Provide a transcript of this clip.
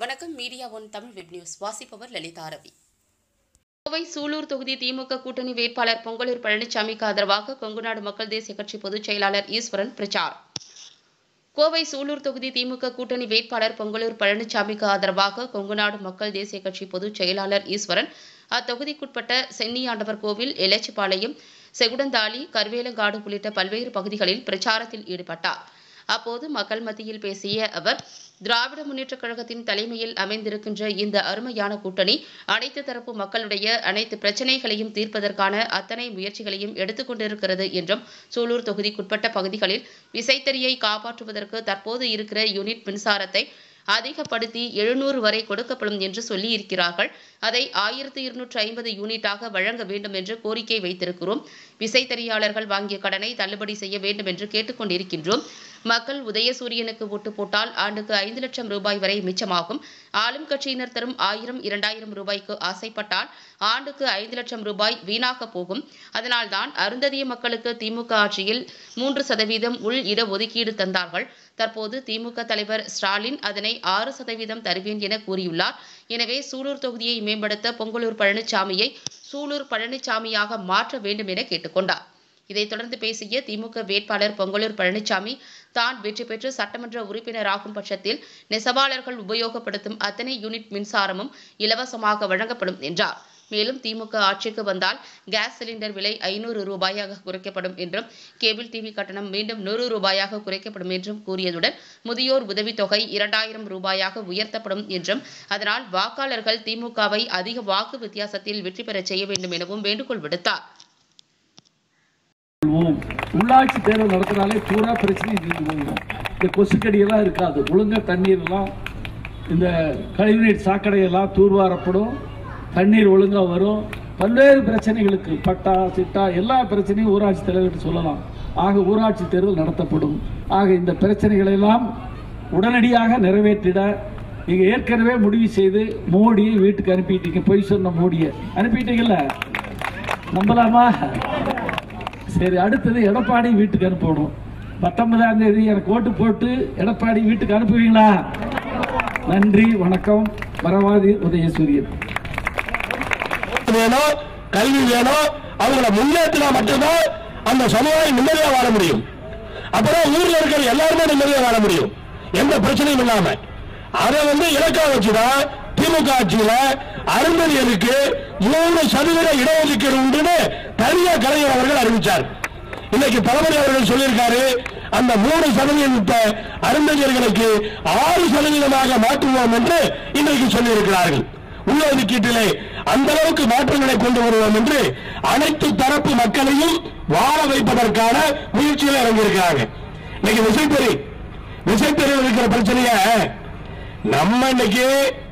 வணக்கம் media one Tamil web news வாசிப்பவர் லலிதா ரவி கோவை சூலூர் தொகுதி திமுக கூட்டணி வேட்பாளர் பொங்கலூர் பழனிசாமிக்கு ஆதரவாக கொங்குநாடு மக்கள் தேசிய கட்சி பொதுச் செயலாளர் ஈஸ்வரன் பிரச்சார் கோவை சூலூர் தொகுதி திமுக கூட்டணி வேட்பாளர் பொங்கலூர் பழனிசாமிக்கு ஆதரவாக கொங்குநாடு மக்கள் தேசிய கட்சி பொதுச் செயலாளர் ஈஸ்வரன் அத்தொகுதிக்குட்பட்ட சென்னியாண்டவர் கோவில் எலச்சிபாளையம் செகுடந்தாளி கருவேலங்காடு உள்ளிட்ட பல்வேறு பகுதிகளில் பிரச்சாரத்தில் ஈடுபட்டார் அப்போது மக்கள் மத்தியில் பேசிய அவர் திராவிட முன்னேற்றக் கழகத்தின் தலைமையில் அமைந்திருக்கின்ற இந்த அருமையான கூட்டணி அனைத்து தரப்பு மக்களுடைய அனைத்து பிரச்சனைகளையும் தீர்ப்பதற்கான அத்தனை முயற்சிகளையும் எடுத்துக்கொண்டிருக்கிறது என்றும் சூலூர் தொகுதிக்குட்பட்ட பகுதிகளில் விசைத்தறியை காப்பாற்றுவதற்கு தற்போது இருக்கிற யூனிட் மின்சாரத்தை அதிகப்படுத்தி எழுநூறு வரை கொடுக்கப்படும் என்று சொல்லியிருக்கிறார்கள் அதை ஆயிரத்தி இருநூற்று ஐம்பது யூனிட்டாக வழங்க வேண்டும் என்று கோரிக்கை வைத்திருக்கிறோம் விசைத்தறியாளர்கள் வாங்கிய கடனை தள்ளுபடி செய்ய வேண்டும் என்று கேட்டுக்கொண்டிருக்கின்றோம் மக்கள் உதயசூரியனுக்கு ஓட்டு போட்டால் ஆண்டுக்கு ஐந்து லட்சம் ரூபாய் வரை மிச்சமாகும் ஆளும் கட்சியினர் தரும் ஆயிரம் இரண்டாயிரம் ரூபாய்க்கு ஆசைப்பட்டால் ஆண்டுக்கு ஐந்து லட்சம் ரூபாய் வீணாக போகும் அதனால்தான் அருந்ததிய மக்களுக்கு திமுக ஆட்சியில் மூன்று சதவீதம் உள் இட ஒதுக்கீடு தந்தார்கள் தற்போது திமுக தலைவர் ஸ்டாலின் அதனை ஆறு சதவீதம் தருவேன் என கூறியுள்ளார் எனவே சூலூர் தொகுதியை மேம்படுத்த பொங்கலூர் பழனிசாமியை சூலூர் பழனிசாமியாக மாற்ற வேண்டும் என கேட்டுக்கொண்டார் இதைத் தொடர்ந்து பேசிய திமுக வேட்பாளர் பொங்கலூர் பழனிசாமி தான் வெற்றி பெற்று சட்டமன்ற உறுப்பினராகும் பட்சத்தில் நெசவாளர்கள் உபயோகப்படுத்தும் அத்தனை யூனிட் மின்சாரமும் இலவசமாக வழங்கப்படும் என்றார் மேலும் திமுக ஆட்சிக்கு வந்தால் கேஸ் சிலிண்டர் விலை ஐநூறு ரூபாயாக குறைக்கப்படும் என்றும் கேபிள் டிவி கட்டணம் மீண்டும் நூறு ரூபாயாக குறைக்கப்படும் என்றும் கூறியதுடன் முதியோர் உதவித்தொகை இரண்டாயிரம் ரூபாயாக உயர்த்தப்படும் என்றும் அதனால் வாக்காளர்கள் திமுகவை அதிக வாக்கு வித்தியாசத்தில் வெற்றி பெறச் செய்ய வேண்டும் எனவும் வேண்டுகோள் விடுத்தார் கொள்வோம். உள்ளாட்சி தேர்தல் நடத்தினாலே பூரா பிரச்சனை தீர்ந்து போயிடும் இந்த கொசுக்கடியெல்லாம் இருக்காது ஒழுங்கா தண்ணீர் எல்லாம் இந்த கழிவுநீர் சாக்கடையெல்லாம் தூர்வாரப்படும் தண்ணீர் ஒழுங்கா வரும் பல்வேறு பிரச்சனைகளுக்கு பட்டா சிட்டா எல்லா பிரச்சனையும் ஊராட்சி தலைவர்கிட்ட சொல்லலாம் ஆக ஊராட்சி தேர்தல் நடத்தப்படும் ஆக இந்த பிரச்சனைகளை எல்லாம் உடனடியாக நிறைவேற்றிட நீங்க ஏற்கனவே முடிவு செய்து மோடியை வீட்டுக்கு அனுப்பிட்டீங்க பொய் சொன்ன மோடியை அனுப்பிட்டீங்கல்ல நம்பலாமா சரி அடுத்தது எடப்பாடி வீட்டுக்கு அனுப்பணும் பத்தொன்பதாம் தேதி எனக்கு ஓட்டு போட்டு எடப்பாடி வீட்டுக்கு அனுப்புவீங்களா நன்றி வணக்கம் வரவாதி உதயசூரியன் வேணும் கல்வி வேணும் அவங்கள முன்னேற்றினா மட்டும்தான் அந்த சமுதாயம் நிம்மதியா வாழ முடியும் அப்பதான் ஊர்ல இருக்கிற எல்லாருமே நிம்மதியா வாழ முடியும் எந்த பிரச்சனையும் இல்லாம அதை வந்து இலக்கா வச்சுதான் திமுக ஆட்சியில அருந்ததியருக்கு மூணு சதவீத இடஒதுக்கீடு உண்டுன்னு தனியா கலைஞர் அவர்கள் அறிவிச்சார் இன்னைக்கு தளபதி அவர்கள் சொல்லியிருக்காரு அந்த மூணு சதவீதத்தை அருந்ததியர்களுக்கு ஆறு சதவீதமாக மாற்றுவோம் என்று இன்றைக்கு சொல்லியிருக்கிறார்கள் உள்ளொதுக்கீட்டிலே அந்த அளவுக்கு மாற்றங்களை கொண்டு வருவோம் என்று அனைத்து தரப்பு மக்களையும் வாழ வைப்பதற்கான முயற்சியில் இறங்கியிருக்கிறாங்க இன்னைக்கு விசைத்தறி விசைத்தறியில் இருக்கிற பிரச்சனைய நம்ம இன்னைக்கு